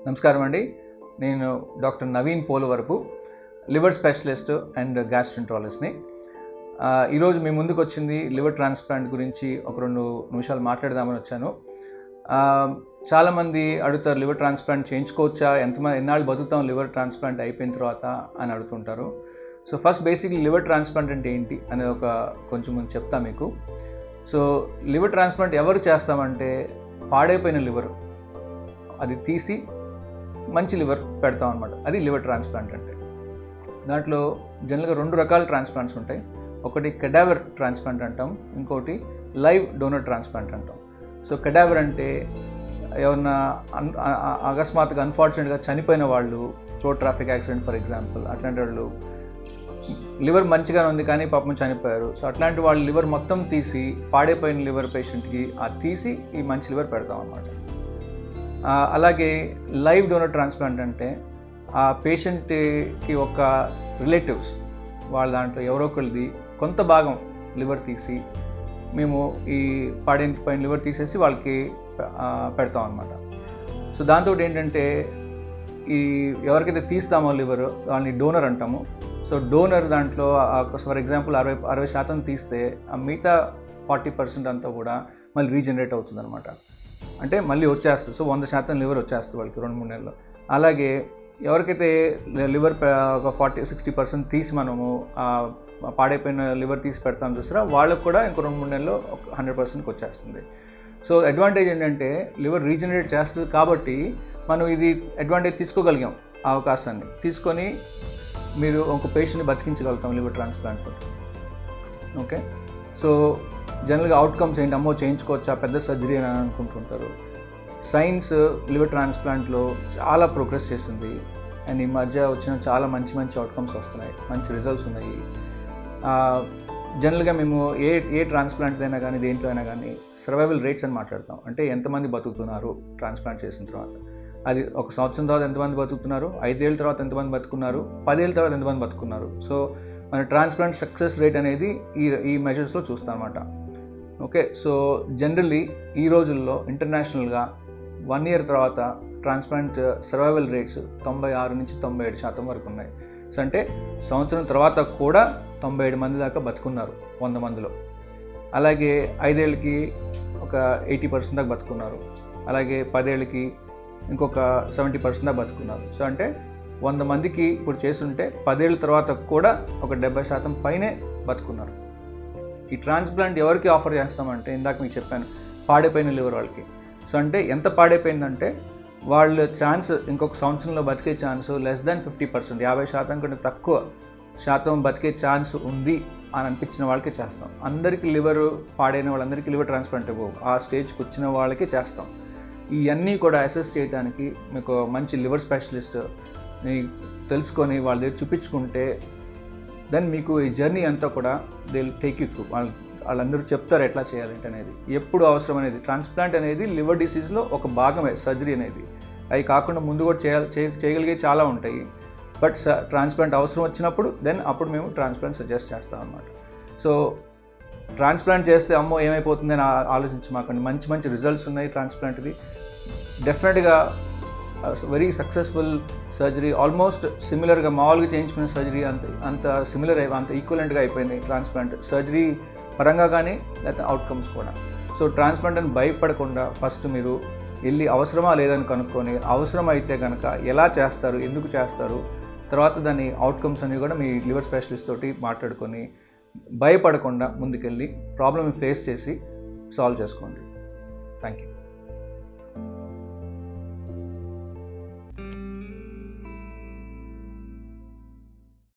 నమస్కారం అండి నేను doctor Naveen Polavarapu liver specialist and గ్యాస్ట్రింట్రాలజిస్ట్ని ఈరోజు మీ ముందుకు వచ్చింది లివర్ ట్రాన్స్ప్లాంట్ గురించి ఒక రెండు నిమిషాలు మాట్లాడదామని వచ్చాను ఆ, చాలామంది అడుగుతారు లివర్ ట్రాన్స్ప్లాంట్ చేయించుకోవచ్చా ఎంతమంది ఎన్నాళ్ళు బతుకుతాం లివర్ ట్రాన్స్ప్లాంట్ అయిపోయిన తర్వాత అని అడుగుతుంటారు so first basically liver transplant అంటే ఏంటి అనేది ఒక కొంచెం ముందు చెప్తా మీకు సో లివర్ ట్రాన్స్ప్లాంట్ ఎవరు చేస్తామంటే పాడైపోయిన లివర్ అది తీసి మంచి లివర్ పెడతాం అనమాట అది లివర్ ట్రాన్స్ప్లాంట్ అంటే దాంట్లో జనరల్గా రెండు రకాల ట్రాన్స్ప్లాంట్స్ ఉంటాయి ఒకటి కెడావర్ ట్రాన్స్ప్లాంట్ అంటాం ఇంకోటి లైవ్ డోనర్ ట్రాన్స్ప్లాంట్ అంటాం సో కెడావర్ అంటే ఏమన్నా అన్ ఆ- ఆ- అకస్మాత్తుగా అన్ఫార్చునేట్గా చనిపోయిన వాళ్ళు road traffic accident for example అట్లాంటి వాళ్ళు లివర్ మంచిగానే ఉంది కానీ పాపం చనిపోయారు సో అట్లాంటి వాళ్ళ లివర్ మొత్తం తీసి పాడైపోయిన లివర్ పేషెంట్కి ఆ తీసి ఈ మంచి లివర్ పెడతాం అనమాట అలాగే లైవ్ డోనర్ ట్రాన్స్ప్లాంట్ అంటే ఆ పేషెంట్కి ఒక రిలేటివ్స్ వాళ్ళ దాంట్లో ఎవరో ఒకరిది కొంత భాగం లివర్ తీసి మేము ఈ పాడైన పైన లివర్ తీసేసి వాళ్ళకి ఆ, పెడతాం అనమాట సో దాంతో ఏంటంటే ఈ ఎవరికైతే తీస్తామో లివర్ వాళ్ళని డోనర్ అంటాము సో డోనర్ దాంట్లో ఫర్ ఎగ్జాంపుల్ అరవై అరవై శాతం తీస్తే ఆ మిగతా ఫార్టీ పర్సెంట్ అంతా కూడా మళ్ళీ రీజనరేట్ అవుతుంది అనమాట అంటే మళ్ళీ వచ్చేస్తుంది సో వంద శాతం లివర్ వచ్చేస్తుంది వాళ్ళకి రెండు మూడు నెలల్లో అలాగే ఎవరికైతే లివర్ ఒక ఫార్టీ సిక్స్టీ పర్సెంట్ తీసి మనము ఆ పాడైపోయిన లివర్ తీసి పెడతాం చూసారా వాళ్ళకు కూడా ఇంకో రెండు మూడు నెలల్లో హండ్రెడ్ పర్సెంట్కి వచ్చేస్తుంది సో అడ్వాంటేజ్ ఏంటంటే లివర్ రీజనరేట్ చేస్తుంది కాబట్టి మనం ఇది అడ్వాంటేజ్ తీసుకోగలిగాం ఆ అవకాశాన్ని తీసుకొని మీరు ఒక పేషెంట్ని బతికించగలుగుతాం లివర్ ట్రాన్స్ప్లాంట్ తోటి ఓకే సో జనరల్గా అవుట్కమ్స్ ఏంటి అమ్మో చేయించుకోవచ్చా పెద్ద సర్జరీ అని అనుకుంటుంటారు సైన్స్ లివర్ ట్రాన్స్ప్లాంట్లో చాలా ప్రోగ్రెస్ చేసింది అండ్ ఈ మధ్య వచ్చిన చాలా మంచి మంచి అవుట్కమ్స్ వస్తున్నాయి మంచి రిజల్ట్స్ ఉన్నాయి జనరల్గా మేము ఏ ఏ ట్రాన్స్ప్లాంట్ అయినా కానీ దేంట్లో అయినా కానీ సర్వైవల్ రేట్స్ అని మాట్లాడతాం అంటే ఎంతమంది బతుకుతున్నారు ట్రాన్స్ప్లాంట్ చేసిన తర్వాత అది ఒక సంవత్సరం తర్వాత ఎంతమంది బతుకుతున్నారు ఐదేళ్ళ తర్వాత ఎంతమంది బతుకున్నారు పదేళ్ళ తర్వాత ఎంతమంది బతుకున్నారు సో మన ట్రాన్స్ప్లాంట్ సక్సెస్ రేట్ అనేది ఈ ఈ మెజర్స్లో చూస్తాం అనమాట ఓకే సో జనరల్లీ ఈ రోజుల్లో ఇంటర్నేషనల్గా వన్ ఇయర్ తర్వాత ట్రాన్స్ప్లాంట్ సర్వైవల్ రేట్స్ తొంభై ఆరు నుంచి తొంభై ఏడు శాతం వరకు ఉన్నాయి సో అంటే సంవత్సరం తర్వాత కూడా తొంభై ఏడు మంది దాకా బతుకున్నారు వంద మందిలో అలాగే ఐదేళ్ళకి ఒక ఎయిటీ పర్సెంట్ దాకా బతుకున్నారు అలాగే పదేళ్ళకి ఇంకొక సెవెంటీ పర్సెంట్ దాకా బతుకున్నారు సో అంటే వంద మందికి ఇప్పుడు చేస్తుంటే పదేళ్ళ తర్వాత కూడా ఒక డెబ్బై శాతం పైనే బతుకున్నారు ఈ ట్రాన్స్ప్లాంట్ ఎవరికి ఆఫర్ చేస్తామంటే ఇందాక మీకు చెప్పాను పాడైపోయిన లివర్ వాళ్ళకి సో అంటే ఎంత పాడైపోయిందంటే వాళ్ళ ఛాన్స్ ఇంకొక సంవత్సరంలో బతికే chance less than fifty percent యాభై శాతం కంటే తక్కువ శాతం బతికే ఛాన్స్ ఉంది అని అనిపించిన వాళ్ళకి చేస్తాం అందరికీ లివర్ పాడైన వాళ్ళందరికీ లివర్ ట్రాన్స్ప్లాంట్ ఇవ్వవు ఆ స్టేజ్కి వచ్చిన వాళ్ళకి చేస్తాం ఇవన్నీ కూడా అసెస్ చేయడానికి మీకు మంచి లివర్ స్పెషలిస్ట్ తెలుసుకొని వాళ్ళ దగ్గర చూపించుకుంటే దెన్ మీకు ఈ జర్నీ అంతా కూడా దే టేక్ యూ త్రూ వాళ్ళు వాళ్ళందరూ చెప్తారు ఎట్లా చేయాలంటే అనేది ఎప్పుడు అవసరం అనేది ట్రాన్స్ప్లాంట్ అనేది లివర్ డిసీజ్లో ఒక భాగమే సర్జరీ అనేది అవి కాకుండా ముందు కూడా చేయాలి చే- చేయగలిగే చాలా ఉంటాయి బట్ ట్రాన్స్ప్లాంట్ అవసరం వచ్చినప్పుడు దెన్ అప్పుడు మేము ట్రాన్స్ప్లాంట్ సజెస్ట్ చేస్తాం అనమాట సో ట్రాన్స్ప్లాంట్ చేస్తే అమ్మో ఏమైపోతుందని ఆ- ఆలోచించమాకండి మంచి మంచి రిజల్ట్స్ ఉన్నాయి ట్రాన్స్ప్లాంట్ది డెఫినెట్గా వెరీ సక్సెస్ఫుల్ సర్జరీ ఆల్మోస్ట్ సిమిలర్గా మామూలుగా చేయించుకునే సర్జరీ అంత అంత సిమిలర్ అయి అంత ఈక్వలెంట్గా అయిపోయింది ట్రాన్స్ప్లాంట్ సర్జరీ పరంగా కానీ లేకపోతే అవుట్కమ్స్ కూడా సో ట్రాన్స్ప్లాంట్ అని భయపడకుండా ఫస్ట్ మీరు వెళ్ళి అవసరమా లేదని కనుక్కొని అవసరం అయితే కనుక ఎలా చేస్తారు ఎందుకు చేస్తారు తర్వాత దాని అవుట్కమ్స్ అనేవి కూడా మీ లివర్ స్పెషలిస్ట్ తోటి మాట్లాడుకొని భయపడకుండా ముందుకెళ్ళి ప్రాబ్లమ్ ఫేస్ చేసి సాల్వ్ చేసుకోండి థ్యాంక్ యూ